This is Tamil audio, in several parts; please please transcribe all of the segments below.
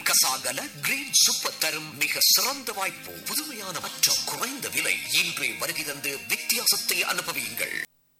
கசாகல கிரீன் சூப்பர் தரும் மிக சிறந்த வாய்ப்பு புதுமையான மற்றும் குறைந்த விலை இன்றே வருகை தந்து வித்தியாசத்தை அனுபவியுங்கள்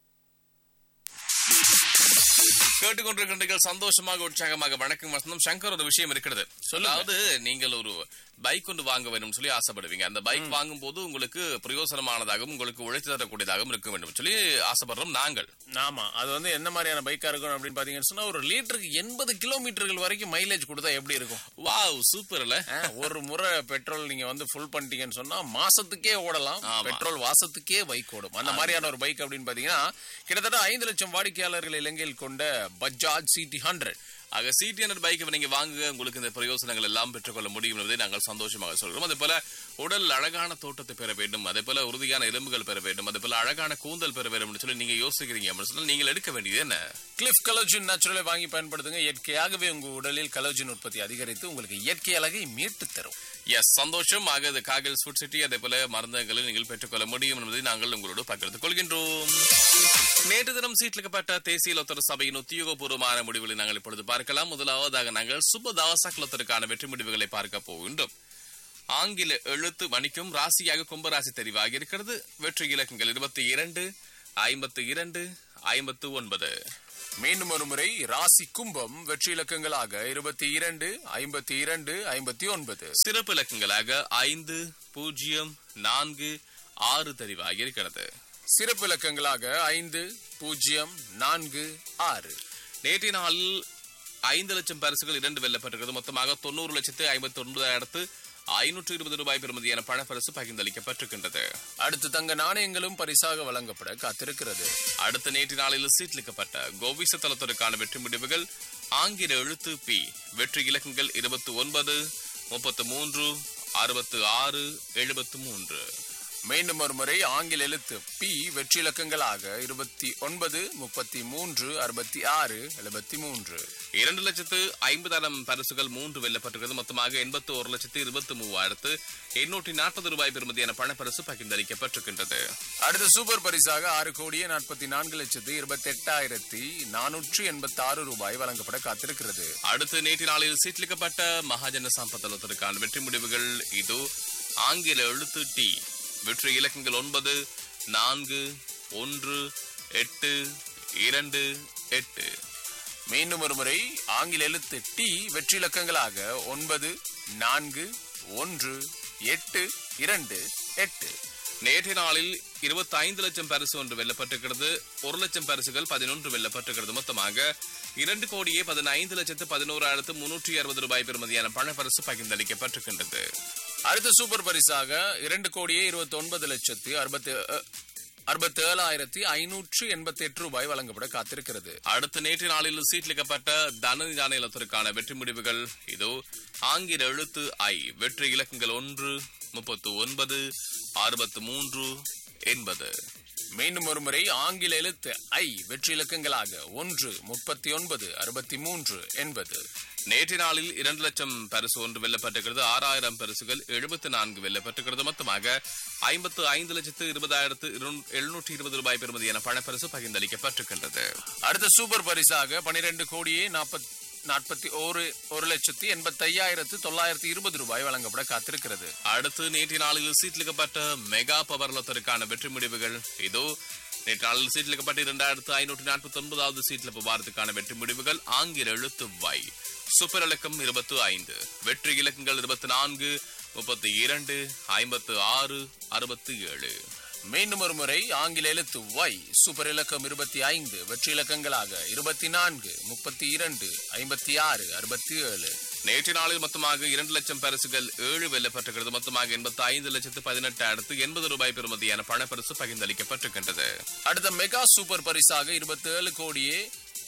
கேட்டுக்கொண்டிருக்கின்றீர்கள் சந்தோஷமாக உற்சாகமாக வணக்கம் வசந்தம் சங்கர் ஒரு விஷயம் இருக்கிறது அதாவது நீங்கள் ஒரு பைக் ஒன்று வாங்க வேண்டும் சொல்லி ஆசைப்படுவீங்க அந்த பைக் வாங்கும் போது உங்களுக்கு பிரயோசனமானதாகவும் உங்களுக்கு உழைத்து தரக்கூடியதாகவும் இருக்க வேண்டும் சொல்லி ஆசைப்படுறோம் நாங்கள் ஆமா அது வந்து என்ன மாதிரியான பைக்கா இருக்கும் அப்படின்னு பாத்தீங்கன்னு சொன்னா ஒரு லிட்டருக்கு எண்பது கிலோமீட்டர்கள் வரைக்கும் மைலேஜ் கொடுத்தா எப்படி இருக்கும் வாவ் சூப்பர் இல்ல ஆ, ஒரு முறை பெட்ரோல் நீங்க வந்து ஃபுல் பண்ணிட்டீங்கன்னு சொன்னா மாசத்துக்கே ஓடலாம் ஆமா. பெட்ரோல் வாசத்துக்கே பைக் ஓடும் அந்த மாதிரியான ஒரு பைக் அப்படின்னு பாத்தீங்கன்னா கிட்டத்தட்ட ஐந்து லட்சம் வாடிக்கையாளர்கள் இலங்கையில் கொண்ட பஜாஜ் சிடி ஹண்ட்ரட் ஆக சிடி ஹண்ட்ரட் பைக் நீங்க வாங்குங்க உங்களுக்கு இந்த பிரயோசனங்கள் எல்லாம் பெற்றுக்கொள்ள முடியும் என்பதை நாங்கள் சந்தோஷமாக சொல்கிறோம் அதே போல உடல் அழகான தோட்டத்தை பெற வேண்டும் அதே போல உறுதியான எலும்புகள் பெற வேண்டும் அதே போல அழகான கூந்தல் பெற வேண்டும் என்று சொல்லி நீங்க யோசிக்கிறீங்க அப்படின்னு சொன்னால் நீங்கள் எடுக்க வேண்டியது என்ன கிளிஃப் கலோஜின் நேச்சுரலை வாங்கி பயன்படுத்துங்க இயற்கையாகவே உங்க உடலில் கலோஜின் உற்பத்தி அதிகரித்து உங்களுக்கு இயற்கை அழகை மீட்டு தரும் எஸ் சந்தோஷம் ஆக இது காகல் ஃபுட் சிட்டி அதே போல மருந்தகங்களை நீங்கள் பெற்றுக்கொள்ள முடியும் என்பதை நாங்கள் உங்களோடு பகிர்ந்து கொள்கின்றோம் நேற்று தினம் சீட்லிக்கப்பட்ட தேசிய லொத்தர் சபையின் உத்தியோகபூர்வமான முடிவுகளை நாங்கள் இப்பொழுது பார்க்கலாம் முதலாவதாக நாங்கள் சுபதாசக் லொத்தருக்கான வெற்றி முடிவுகளை பார்க்க போகின்றோம் ஆங்கில எழுத்து மணிக்கும் ராசியாக கும்பராசி தெரிவாகி இருக்கிறது வெற்றி இலக்கங்கள் இருபத்தி இரண்டு ஐம்பத்து இரண்டு ஐம்பத்து ஒன்பது மீண்டும் ஒரு முறை ராசி கும்பம் வெற்றி இலக்கங்களாக இருபத்தி இரண்டு ஐம்பத்தி இரண்டு ஐம்பத்தி ஒன்பது சிறப்பு இலக்கங்களாக ஐந்து பூஜ்ஜியம் நான்கு ஆறு தெரிவாகி இருக்கிறது சிறப்பு இலக்கங்களாக ஐந்து பூஜ்ஜியம் நான்கு ஆறு நேற்றைய நாளில் ஐந்து லட்சம் பரிசுகள் இரண்டு வெல்லப்பட்டிருக்கிறது மொத்தமாக தொண்ணூறு லட்சத்து ஐம்பத்தி ஒன்பதாயிரத்து ஐநூற்று இருபது ரூபாய் பெறுமதியான பணப்பரிசு பகிர்ந்தளிக்கப்பட்டிருக்கின்றது அடுத்து தங்க நாணயங்களும் பரிசாக வழங்கப்பட காத்திருக்கிறது அடுத்த நேற்று நாளில் சீட்லிக்கப்பட்ட கோவிச தளத்திற்கான வெற்றி முடிவுகள் ஆங்கில எழுத்து பி வெற்றி இலக்கங்கள் இருபத்தி ஒன்பது முப்பத்து மூன்று அறுபத்து ஆறு எழுபத்து மூன்று மீண்டும் ஒரு முறை ஆங்கில எழுத்து பி வெற்றி இலக்கங்களாக இருபத்தி ஒன்பது முப்பத்தி மூன்று அறுபத்தி ஆறு எழுபத்தி மூன்று இரண்டு லட்சத்து ஐம்பதாயிரம் பரிசுகள் மூன்று வெல்லப்பட்டிருக்கிறது மொத்தமாக எண்பத்தி ஒரு லட்சத்து இருபத்தி மூவாயிரத்து எண்ணூற்றி நாற்பது ரூபாய் பெறுமதியான பணப்பரிசு பகிர்ந்தளிக்கப்பட்டிருக்கின்றது அடுத்த சூப்பர் பரிசாக ஆறு கோடியே நாற்பத்தி நான்கு லட்சத்து இருபத்தி எட்டாயிரத்தி நானூற்று எண்பத்தி ஆறு ரூபாய் வழங்கப்பட காத்திருக்கிறது அடுத்து நேற்று நாளில் சீட்லிக்கப்பட்ட மகாஜன சம்பத்தலத்திற்கான வெற்றி முடிவுகள் இது ஆங்கில எழுத்து டி வெற்றி இலக்கங்கள் ஒன்பது நான்கு ஒன்று எட்டு இரண்டு எட்டு மீண்டும் ஒரு முறை ஆங்கில எழுத்து டி வெற்றி இலக்கங்களாக ஒன்பது நான்கு ஒன்று எட்டு இரண்டு எட்டு நேற்றைய நாளில் இருபத்தி ஐந்து லட்சம் பரிசு ஒன்று வெல்லப்பட்டிருக்கிறது ஒரு லட்சம் பரிசுகள் பதினொன்று வெல்லப்பட்டிருக்கிறது மொத்தமாக இரண்டு கோடியே பதினைந்து லட்சத்து பதினோராயிரத்து முன்னூற்றி அறுபது ரூபாய் பெறுமதியான பணப்பரிசு பகிர்ந்தளிக்கப்பட்டிருக்கின்றது அடுத்த சூப்பர் பரிசாக இரண்டு கோடியே இருபத்தி ஒன்பது லட்சத்து அறுபத்தி அறுபத்தி ஏழாயிரத்தி ஐநூற்று எண்பத்தி எட்டு ரூபாய் வழங்கப்பட காத்திருக்கிறது அடுத்த நேற்று நாளில் சீட்லிக்கப்பட்ட தனநிதான இலத்திற்கான வெற்றி முடிவுகள் இதோ ஆங்கில எழுத்து ஐ வெற்றி இலக்கங்கள் ஒன்று முப்பத்து ஒன்பது அறுபத்து மூன்று எண்பது மீண்டும் ஒரு முறை ஆங்கில எழுத்து ஐ வெற்றி இலக்கங்களாக ஒன்று முப்பத்தி ஒன்பது அறுபத்தி மூன்று எண்பது நேற்று நாளில் இரண்டு லட்சம் பரிசு ஒன்று வெல்லப்பட்டிருக்கிறது ஆறாயிரம் பரிசுகள் எழுபத்தி நான்கு வெல்லப்பட்டிருக்கிறது மொத்தமாக ஐம்பத்து ஐந்து லட்சத்து இருபதாயிரத்து எழுநூற்றி இருபது ரூபாய் பெறுமதியான பணப்பரிசு பகிர்ந்தளிக்கப்பட்டிருக்கின்றது அடுத்த சூப்பர் பரிசாக பனிரெண்டு கோடியே நாற்பத் நாற்பத்தி ஒரு ஒரு லட்சத்தி எண்பத்தி ஐயாயிரத்து தொள்ளாயிரத்தி இருபது ரூபாய் வழங்கப்பட காத்திருக்கிறது அடுத்து நேற்று நாளில் சீட்லிக்கப்பட்ட மெகா பவர் லொத்தருக்கான வெற்றி முடிவுகள் இதோ நேற்று நாளில் சீட்லிக்கப்பட்ட இரண்டாயிரத்து ஐநூற்றி நாற்பத்தி ஒன்பதாவது சீட்ல வாரத்துக்கான வெற்றி முடிவுகள் ஆங்கில எழுத்து வை சூப்பர் இலக்கம் இருபத்து ஐந்து வெற்றி இலக்கங்கள் இருபத்தி நான்கு முப்பத்தி இரண்டு ஐம்பத்து ஆறு அறுபத்தி ஏழு மீண்டும் ஒரு முறை ஆங்கில எழுத்து ஒய் சூப்பர் இலக்கம் இருபத்தி ஐந்து வெற்றி இலக்கங்களாக இருபத்தி நான்கு முப்பத்தி இரண்டு ஐம்பத்தி ஆறு அறுபத்தி ஏழு நேற்று நாளில் மொத்தமாக இரண்டு லட்சம் பரிசுகள் ஏழு வெல்லப்பட்டிருக்கிறது மொத்தமாக எண்பத்தி ஐந்து லட்சத்து பதினெட்டாயிரத்து எண்பது ரூபாய் பெறுமதியான பணப்பரிசு பகிர்ந்தளிக்கப்பட்டிருக்கின்றது அடுத்த மெகா சூப்பர் பரிசாக இருபத்தி ஏழு கோடியே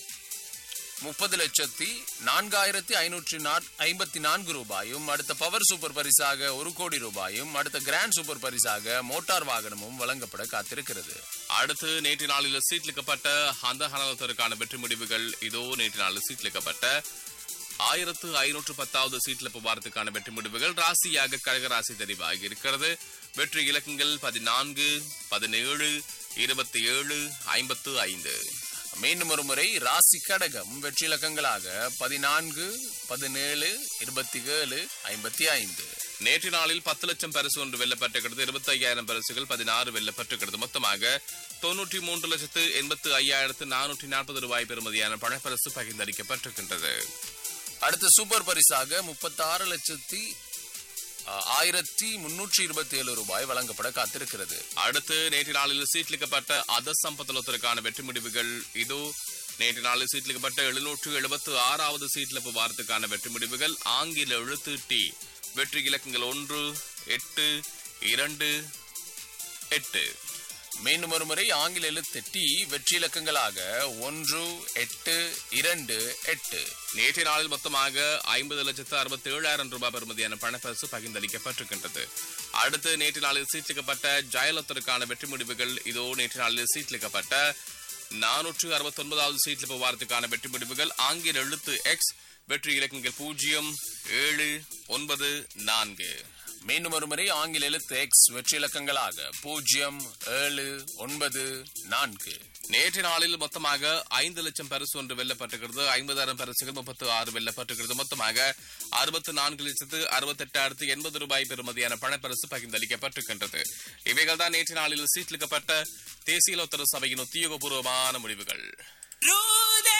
முப்பது லட்சத்தி நான்காயிரத்தி ஐநூற்றி ஐம்பத்தி நான்கு ரூபாயும் அடுத்த பவர் சூப்பர் பரிசாக ஒரு கோடி ரூபாயும் அடுத்த கிராண்ட் சூப்பர் பரிசாக மோட்டார் வாகனமும் வழங்கப்பட காத்திருக்கிறது அடுத்து நேற்று நாளில் சீட்லிக்கப்பட்ட அந்த ஹனலத்திற்கான வெற்றி முடிவுகள் இதோ நேற்று நாளில் சீட்லிக்கப்பட்ட ஆயிரத்து ஐநூற்று பத்தாவது சீட்ல வாரத்துக்கான வெற்றி முடிவுகள் ராசியாக கடகராசி தெரிவாகி இருக்கிறது வெற்றி இலக்கங்கள் பதினான்கு பதினேழு இருபத்தி ஏழு ஐம்பத்து ஐந்து மீண்டும் ஒரு முறை ராசி கடகம் வெற்றி இலக்கங்களாக பதினான்கு பதினேழு இருபத்தி ஏழு ஐம்பத்தி ஐந்து நேற்று நாளில் பத்து லட்சம் பரிசு ஒன்று வெல்லப்பட்டிருக்கிறது இருபத்தி ஐயாயிரம் பரிசுகள் பதினாறு வெல்லப்பட்டிருக்கிறது மொத்தமாக தொன்னூற்றி மூன்று லட்சத்து எண்பத்து ஐயாயிரத்து நானூற்றி நாற்பது ரூபாய் பெறுமதியான பணப்பரிசு பகிர்ந்தளிக்கப்பட்டிருக்கின்றது அடுத்த சூப்பர் பரிசாக முப்பத்தாறு லட்சத்தி அஹ், ஆயிரத்தி முன்னூற்றி இருபத்தி ஏழு ரூபாய் வழங்கப்பட காத்திருக்கிறது அடுத்து நேற்று நாளில் சீட்லிக்கப்பட்ட அத சம்பத்தலத்திற்கான வெற்றி முடிவுகள் இதோ நேற்று நாளில் சீட்லிக்கப்பட்ட எழுநூற்று எழுபத்து ஆறாவது சீட்லப்பு வாரத்துக்கான வெற்றி முடிவுகள் ஆங்கில எழுத்து டி வெற்றி இலக்கங்கள் ஒன்று எட்டு இரண்டு எட்டு மீண்டும் ஒரு முறை ஆங்கில எழுத்து டி வெற்றி இலக்கங்களாக ஒன்று எட்டு இரண்டு எட்டு நேற்றைய நாளில் மொத்தமாக ஐம்பது லட்சத்து அறுபத்தி ஏழாயிரம் ரூபாய் பெறுமதியான பணப்பரிசு பகிர்ந்தளிக்கப்பட்டிருக்கின்றது அடுத்து நேற்று நாளில் சீட்லிக்கப்பட்ட ஜெயலலிதருக்கான வெற்றி முடிவுகள் இதோ நேற்று நாளில் சீட்லிக்கப்பட்ட நானூற்று அறுபத்தி ஒன்பதாவது சீட்லிப்பு வாரத்துக்கான வெற்றி முடிவுகள் ஆங்கில எழுத்து எக்ஸ் வெற்றி இலக்கங்கள் பூஜ்ஜியம் ஏழு ஒன்பது நான்கு மீண்டும் ஒரு முறை ஆங்கில எழுத்து எக்ஸ் வெற்றி இலக்கங்களாக பூஜ்ஜியம் ஏழு ஒன்பது நான்கு நேற்று நாளில் மொத்தமாக ஐந்து லட்சம் பரிசு ஒன்று வெல்லப்பட்டிருக்கிறது ஐம்பதாயிரம் பரிசுகள் முப்பத்து ஆறு வெல்லப்பட்டிருக்கிறது மொத்தமாக அறுபத்து நான்கு லட்சத்து அறுபத்தெட்டாயிரத்து எண்பது ரூபாய் பெறுமதியான பணப்பரிசு பகிர்ந்தளிக்கப்பட்டிருக்கின்றது இவைகள் தான் நேற்று நாளில் சீட்லிக்கப்பட்ட தேசிய லோத்தர சபையின் உத்தியோகபூர்வமான முடிவுகள் Rude